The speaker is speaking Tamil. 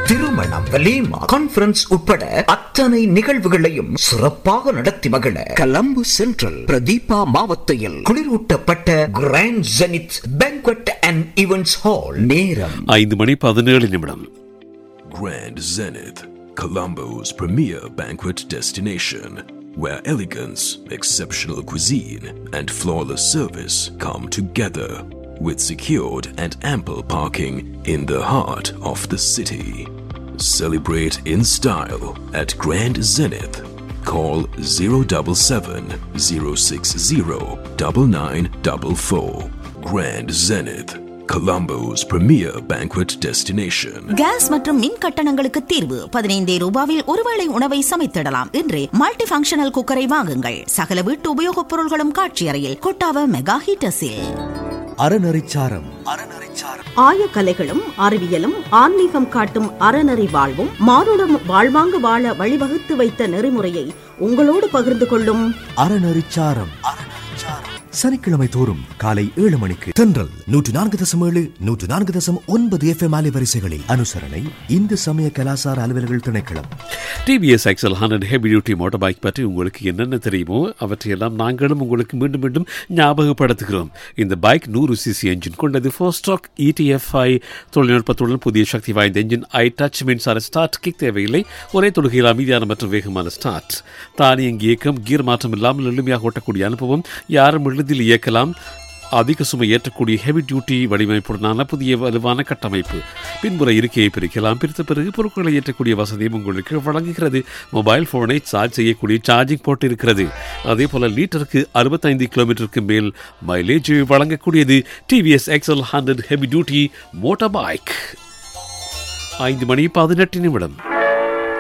திருமணம் வலீமா கான்ஃபரன்ஸ் உட்பட அத்தனை நிகழ்வுகளையும் சிறப்பாக நடத்தி மகிழ கலம்பு சென்ட்ரல் பிரதீபா மாவத்தையில் குளிரூட்டப்பட்ட grand zenith banquet and events hall நேரம் ஐந்து மணி பதினேழு நிமிடம் Grand Zenith, Colombo's premier banquet destination, where elegance, exceptional cuisine, and flawless service come together, with secured and ample parking in the heart of the city. Celebrate in style at Grand Zenith. Call 077 060 9944. Grand Zenith, Colombo's premier banquet destination. Gas மற்றும் மின் கட்டணங்களுக்கு தீர்வு பதினைந்தே ரூபாவில் ஒருவேளை உணவை சமைத்திடலாம் இன்றே மல்டி ஃபங்க்ஷனல் குக்கரை வாங்குங்கள் சகல வீட்டு உபயோகப் பொருள்களும் காட்சி அறையில் கொட்டாவ மெகா ஹீட்டஸில் அறநறிச்சாரம் ஆயக்கலைகளும் அறிவியலும் ஆன்மீகம் காட்டும் அறநெறி வாழ்வும் மானுடம் வாழ்வாங்கு வாழ வழிவகுத்து வைத்த நெறிமுறையை உங்களோடு பகிர்ந்து கொள்ளும் அறநறிச்சாரம் சனிக்கிழமை தோறும் காலை ஏழு மணிக்கு தென்றல் நூற்று நான்கு தசம் ஏழு நூற்று நான்கு தசம் ஒன்பது எஃப் எம் அலைவரிசைகளில் அனுசரணை இந்து சமய கலாசார அலுவலர்கள் திணைக்களம் TVS XL hundred heavy duty motor bike பற்றி உங்களுக்கு என்னென்ன தெரியுமோ அவற்றையெல்லாம் நாங்களும் உங்களுக்கு மீண்டும் மீண்டும் ஞாபகப்படுத்துகிறோம் இந்த பைக் நூறு சிசி என்ஜின் கொண்டது ஃபோர் ஸ்டாக் இடிஎஃப்ஐ தொழில்நுட்பத்துடன் புதிய சக்தி வாய்ந்த என்ஜின் ஐ டச் மின்சார ஸ்டார்ட் கிக் தேவையில்லை ஒரே தொடுகையில் அமைதியான மற்றும் வேகமான ஸ்டார்ட் தானியங்கி இயக்கம் கீர் மாற்றம் இல்லாமல் எளிமையாக ஓட்டக்கூடிய அனுபவம் யாரும் எளிதில் இயக்கலாம் அதிக சுமை ஏற்றக்கூடிய ஹெவி டியூட்டி வடிவமைப்புடனான புதிய வலுவான கட்டமைப்பு பின்புற இருக்கையை பிரிக்கலாம் பிரித்த பிறகு பொருட்களை ஏற்றக்கூடிய வசதியும் உங்களுக்கு வழங்குகிறது மொபைல் போனை சார்ஜ் செய்யக்கூடிய சார்ஜிங் போர்ட் இருக்கிறது அதே போல லிட்டருக்கு அறுபத்தைந்து கிலோமீட்டருக்கு மேல் மைலேஜ் வழங்கக்கூடியது TVS XL hundred heavy duty motor bike ஐந்து மணி பதினெட்டு நிமிடம்